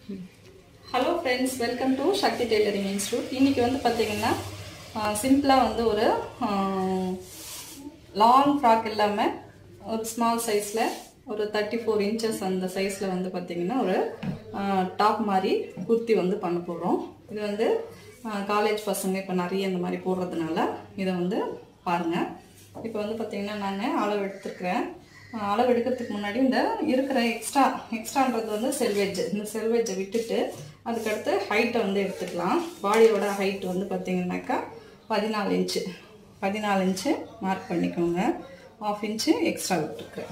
hello friends welcome to Sakthi tailoring institute இன்னைக்கு வந்து பார்த்தீங்கன்னா சிம்பிளாக வந்து ஒரு லாங் ஃப்ராக் இல்லாமல் ஒரு ஸ்மால் சைஸில் ஒரு தேர்ட்டி ஃபோர் இன்ச்சஸ் அந்த சைஸில் வந்து பார்த்தீங்கன்னா ஒரு டாப் மாதிரி குர்த்தி வந்து பண்ண போகிறோம் இது வந்து காலேஜ் பசங்க இப்போ நிறைய இந்த மாதிரி போடுறதுனால இதை வந்து பாருங்கள் இப்போ வந்து பார்த்தீங்கன்னா நான் அளவு எடுத்துருக்கிறேன் அளவு எடுக்கிறதுக்கு முன்னாடி இந்த இருக்கிற எக்ஸ்ட்ரா எக்ஸ்ட்ரான்றது வந்து செல்வேஜ் இந்த செல்வேஜை விட்டுட்டு அதுக்கடுத்து ஹைட்டை வந்து எடுத்துக்கலாம் பாடியோட ஹைட் வந்து பார்த்தீங்கன்னாக்கா பதினாலு இன்ச்சு பதினாலு இன்ச்சு மார்க் பண்ணிக்கோங்க ஆஃப் இன்ச்சு எக்ஸ்ட்ரா விட்டுருக்குறேன்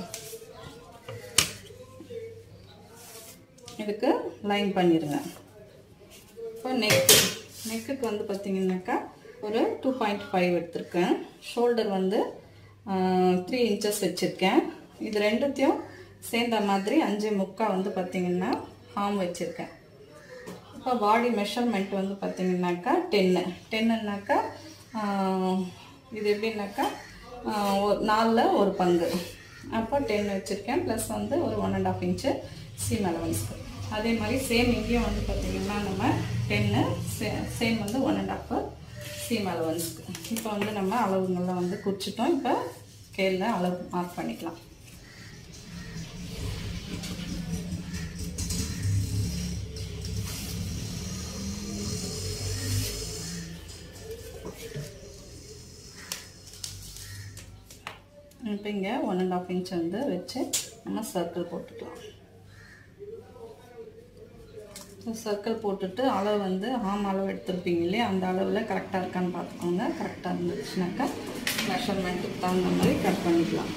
இதுக்கு லைன் பண்ணிடுங்க இப்போ நெக் நெக்குக்கு வந்து பார்த்தீங்கன்னாக்கா ஒரு டூ பாயிண்ட் ஃபைவ் எடுத்திருக்கேன் ஷோல்டர் வந்து த்ரீ இன்ச்சஸ் வச்சுருக்கேன் இது ரெண்டுத்தையும் சேர்ந்த மாதிரி அஞ்சு முக்கா வந்து பார்த்திங்கன்னா ஹாம் வச்சுருக்கேன் இப்போ பாடி மெஷர்மெண்ட் வந்து பார்த்திங்கனாக்கா டென்னு டென்னுனாக்கா இது எப்படின்னாக்கா நாலில் ஒரு பங்கு அப்போ டென் வச்சுருக்கேன் ப்ளஸ் வந்து ஒரு one and half inch seam அலவன்ஸ்க்கு அதே மாதிரி சேம் இங்கேயும் வந்து பார்த்திங்கன்னா நம்ம டென்னு சே சேம் வந்து ஒன் அண்ட் ஆஃப் சீம் அலவன்ஸ்க்கு இப்போ வந்து நம்ம அளவுங்கள்லாம் வந்து குறிச்சிட்டோம் இப்போ ஸ்கேலில் அளவு மார்க் பண்ணிக்கலாம் இப்போ இங்கே ஒன் அண்ட் ஆஃப் இன்ச் வந்து வச்சு நம்ம சர்க்கிள் போட்டுக்கலாம் சர்க்கிள் போட்டுட்டு அளவு வந்து ஆம் அளவு எடுத்துருப்பீங்க இல்லையா அந்த அளவில் கரெக்டாக இருக்கான்னு பார்த்துக்கோங்க கரெக்டாக இருந்துச்சுனாக்கா மெஷர்மெண்ட்டுக்கு தகுந்த மாதிரி கட் பண்ணிக்கலாம்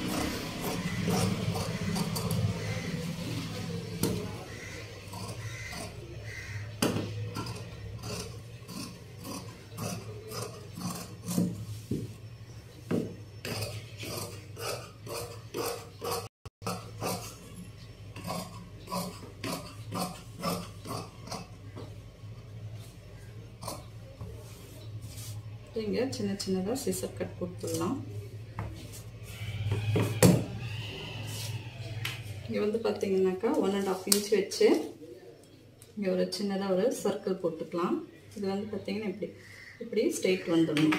இங்கே சின்ன சின்னதாக சிசர் கட் கொடுத்துடலாம் இங்கே வந்து பார்த்தீங்கன்னாக்கா ஒன் அண்ட் ஆஃப் இன்ச் வச்சு இங்கே ஒரு சின்னதாக ஒரு சர்க்கிள் போட்டுக்கலாம் இது வந்து பார்த்தீங்கன்னா இப்படி இப்படி ஸ்ட்ரெயிட் வந்துடணும்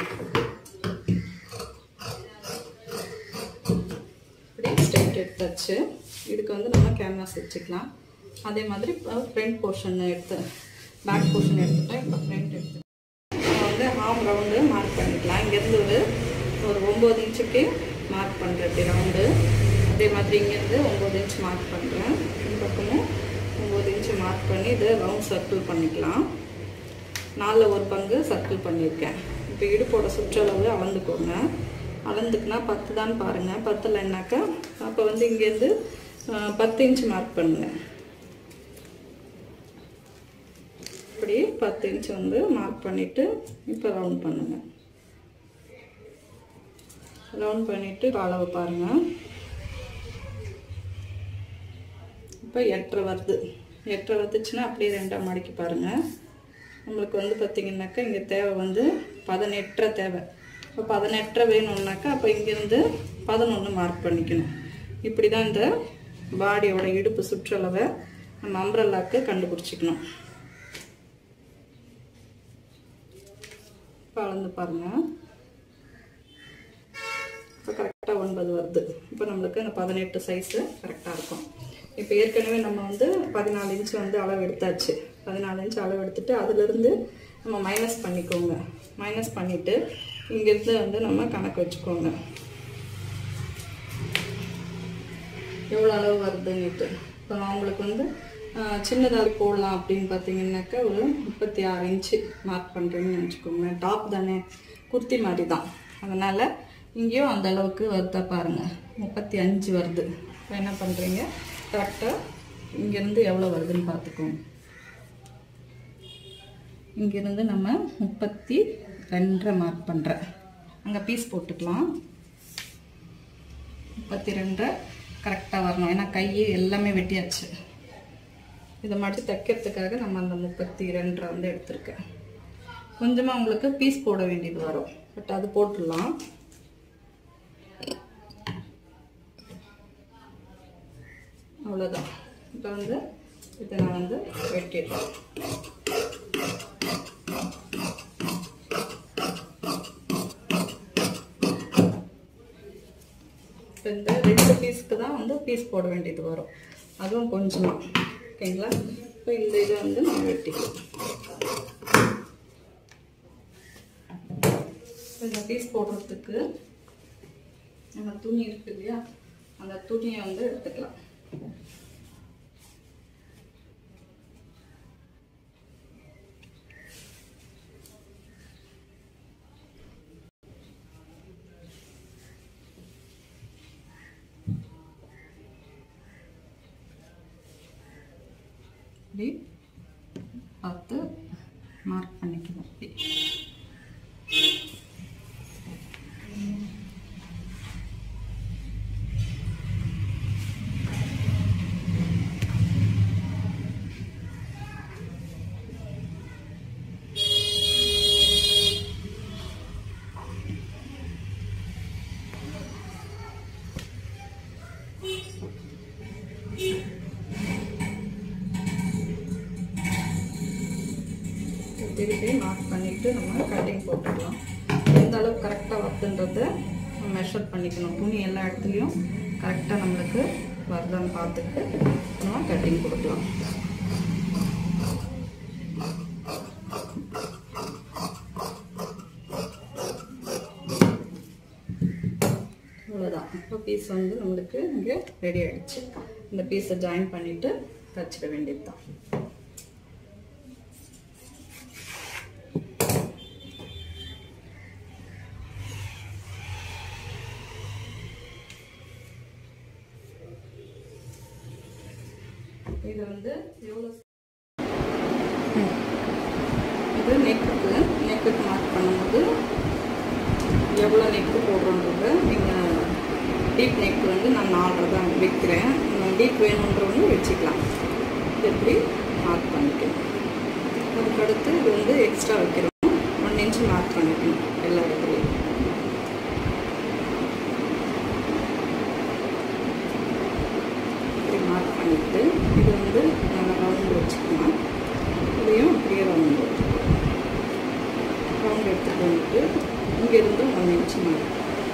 இப்படி ஸ்ட்ரெயிட் எடுத்தாச்சு இதுக்கு வந்து நம்ம கேன்வாஸ் வச்சுக்கலாம் அதே மாதிரி ஃப்ரண்ட் போர்ஷன் எடுத்து பேக் போர்ஷன் எடுத்துட்டேன் இப்போ ஃப்ரண்ட் எடுத்து வந்து ஹாஃப் ரவுண்டு மார்க் பண்ணிக்கலாம் இங்கேருந்து ஒரு ஒரு ஒம்பது இன்ச்சுக்கு மார்க் பண்ணுறேன் இப்படி ரவுண்டு அதே மாதிரி இங்கேருந்து ஒம்பது இன்ச் மார்க் பண்ணுறேன் இந்த பக்கமும் ஒம்பது இன்ச்சு மார்க் பண்ணி இதை ரவுண்ட் சர்க்கிள் பண்ணிக்கலாம் நாலில் ஒரு பங்கு சர்க்கிள் பண்ணியிருக்கேன் இப்போ இடுப்போட சுற்றளவு அளந்துக்கோங்க அளந்துக்குனா பத்து தான் பாருங்கள் பத்துலன்னாக்கா அப்போ வந்து இங்கேருந்து பத்து இன்ச் மார்க் பண்ணுங்கள் இப்படி பத்து இன்ச் வந்து மார்க் பண்ணிவிட்டு இப்போ ரவுண்ட் பண்ணுங்கள் ரவுண்ட் பண்ணிவிட்டு அளவு பாருங்கள் இப்போ எட்டரை வருது எட்டரை வந்துச்சுன்னா அப்படியே ரெண்டாக மடக்கி பாருங்கள் நம்மளுக்கு வந்து பார்த்திங்கனாக்கா இங்கே தேவை வந்து பதினெட்டரை தேவை இப்போ பதினெட்டரை வேணும்னாக்கா அப்போ இங்கேருந்து பதினொன்று மார்க் பண்ணிக்கணும் இப்படி தான் இந்த பாடியோட இடுப்பு சுற்றளவை நம்ம அம்ப்ரல்லாக்கு கண்டுபிடிச்சிக்கணும் இப்போ அளந்து பாருங்கள் இப்போ கரெக்டாக ஒன்பது வருது இப்போ நம்மளுக்கு இந்த பதினெட்டு சைஸு கரெக்டாக இருக்கும் இப்போ ஏற்கனவே நம்ம வந்து பதினாலு இன்ச்சு வந்து அளவு எடுத்தாச்சு பதினாலு இன்ச்சு அளவு எடுத்துட்டு அதுலேருந்து நம்ம மைனஸ் பண்ணிக்கோங்க மைனஸ் பண்ணிவிட்டு இங்கேருந்து வந்து நம்ம கணக்கு வச்சுக்கோங்க எவ்வளோ அளவு வருதுன்னுட்டு இப்போ அவங்களுக்கு வந்து சின்னதாக போடலாம் அப்படின்னு பார்த்தீங்கன்னாக்கா ஒரு முப்பத்தி ஆறு இன்ச்சு மார்க் பண்ணுறீங்கன்னு வச்சுக்கோங்க டாப் தானே குர்த்தி மாதிரி தான் அதனால் இங்கேயும் அந்த அளவுக்கு வருதா பாருங்கள் முப்பத்தி அஞ்சு வருது இப்போ என்ன பண்ணுறீங்க கரெக்டாக இங்கேருந்து எவ்வளோ வருதுன்னு பார்த்துக்கோங்க இங்கேருந்து நம்ம முப்பத்தி ரெண்டரை மார்க் பண்ணுறேன் அங்கே பீஸ் போட்டுக்கலாம் முப்பத்தி ரெண்டரை கரெக்டாக வரணும் ஏன்னா கை எல்லாமே வெட்டியாச்சு இதை மடித்து தைக்கிறதுக்காக நம்ம அந்த முப்பத்தி ரெண்டரை வந்து எடுத்திருக்கேன் கொஞ்சமாக உங்களுக்கு பீஸ் போட வேண்டியது வரும் பட் அது போட்டுடலாம் அவ்வளோதான் இப்போ வந்து இதை நான் வந்து வெட்டிடுறேன் இப்போ இந்த ரெண்டு பீஸ்க்கு தான் வந்து பீஸ் போட வேண்டியது வரும் அதுவும் கொஞ்சமாக ஓகேங்களா இப்போ இந்த இதை வந்து நம்ம வெட்டிக்கலாம் இப்போ இந்த பீஸ் போடுறதுக்கு நம்ம துணி இருக்கு இல்லையா அந்த துணியை வந்து எடுத்துக்கலாம் இப்படி பார்த்து மார்க் பண்ணிக்கணும் இப்படி திருப்பி மார்க் பண்ணிவிட்டு நம்ம கட்டிங் போட்டுக்கலாம் எந்த அளவுக்கு கரெக்டாக வருதுன்றத மெஷர் பண்ணிக்கணும் துணி எல்லா இடத்துலையும் கரெக்டாக நம்மளுக்கு வருதான்னு பார்த்துட்டு நம்ம கட்டிங் கொடுக்கலாம் அவ்வளோதான் இப்போ பீஸ் வந்து நம்மளுக்கு இங்கே ரெடி ஆகிடுச்சு இந்த பீஸை ஜாயின் பண்ணிவிட்டு தச்சிட வேண்டியது தான் இது வந்து எவ்வளோ இது நெக்குக்கு நெக்குக்கு மார்க் பண்ணும்போது எவ்வளோ நெக்கு போடுறோன்றது நீங்கள் டீப் நெக் வந்து நான் நாலரை தான் வைக்கிறேன் டீப் வேணுன்றவங்க வச்சுக்கலாம் இது எப்படி மார்க் பண்ணிக்கணும் அதுக்கடுத்து இது வந்து எக்ஸ்ட்ரா வைக்கிறோம் ஒன் இன்ச் மார்க் பண்ணிக்கணும் எல்லா இடத்துலையும் இப்படி மார்க் பண்ணிவிட்டு இது வந்து நல்லா ரவுண்டு வச்சுக்கலாம் இதையும் அப்படியே ரவுண்டு ரவுண்ட் எடுத்துகிட்டு வந்துட்டு இங்கேருந்து ஒன் இன்ச் மார்க்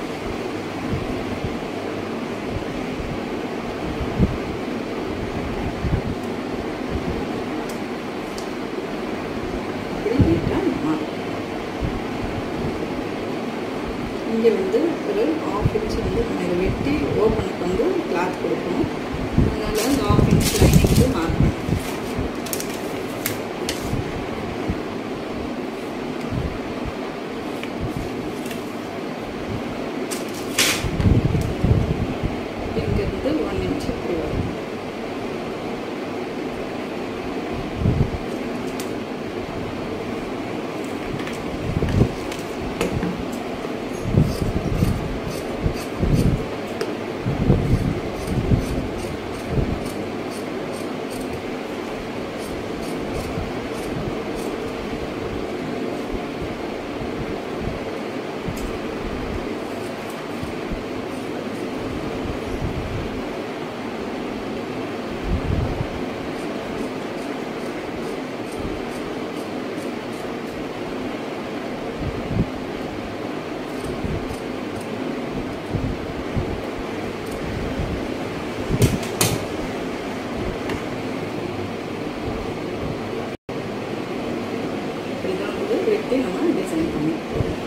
இப்படி நீட்டாக மார்க் இங்கே வந்து ஒரு ஆஃப் இன்ச் வந்து நம்ம இதை வெட்டி ஓப்பனுக்கு வந்து கிளாத் கொடுக்கணும் அதனால் வந்து ஆஃப் இன்ச் லைனிங்க்கு மார்க் பண்ணணும் இங்கேருந்து ஒன் இன்ச் இப்படி வரும் இப்படி தான் வந்து வெட்டி நம்ம டிசைன் பண்ணி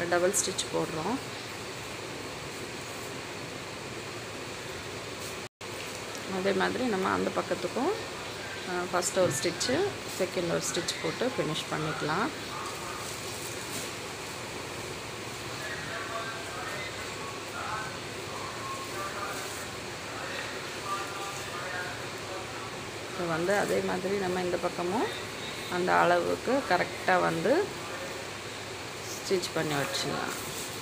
ஒரு டபுள் ஸ்டிச் போடுறோம் அதே மாதிரி நம்ம அந்த பக்கத்துக்கும் ஃபஸ்ட்டு ஒரு ஸ்டிச்சு செகண்ட் ஒரு ஸ்டிச் போட்டு ஃபினிஷ் பண்ணிக்கலாம் இப்போ வந்து அதே மாதிரி நம்ம இந்த பக்கமும் அந்த அளவுக்கு கரெக்டாக வந்து ஸ்டிச் பண்ணி வச்சிடலாம்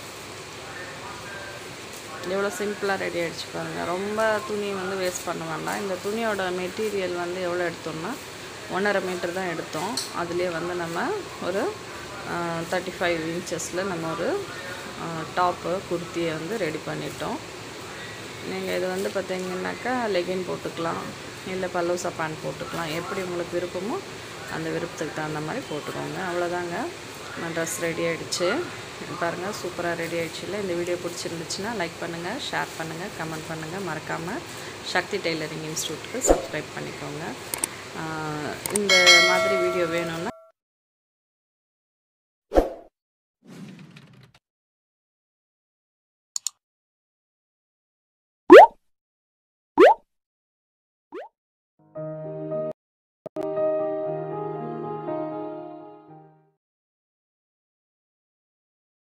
எவ்வளோ சிம்பிளாக ரெடி ஆகிடுச்சு பாருங்கள் ரொம்ப துணி வந்து வேஸ்ட் பண்ண வேண்டாம் இந்த துணியோட மெட்டீரியல் வந்து எவ்வளோ எடுத்தோம்னா ஒன்றரை மீட்டர் தான் எடுத்தோம் அதுலேயே வந்து நம்ம ஒரு தேர்ட்டி ஃபைவ் இன்ச்சஸில் நம்ம ஒரு டாப்பு குர்த்தியை வந்து ரெடி பண்ணிட்டோம் நீங்கள் இது வந்து பார்த்தீங்கன்னாக்கா லெகின் போட்டுக்கலாம் இல்லை பல்லோசா பேண்ட் போட்டுக்கலாம் எப்படி உங்களுக்கு விருப்பமோ அந்த விருப்பத்துக்கு தகுந்த மாதிரி போட்டுக்கோங்க அவ்வளோதாங்க நான் ட்ரெஸ் ரெடி ஆகிடுச்சு பாருங்கள் சூப்பராக ரெடி ஆகிடுச்சு இல்லை இந்த வீடியோ பிடிச்சிருந்துச்சுன்னா லைக் பண்ணுங்கள் ஷேர் பண்ணுங்கள் கமெண்ட் பண்ணுங்கள் மறக்காமல் சக்தி டெய்லரிங் இன்ஸ்டியூட்டுக்கு சப்ஸ்கிரைப் பண்ணிக்கோங்க இந்த மாதிரி வீடியோ வேணும்னா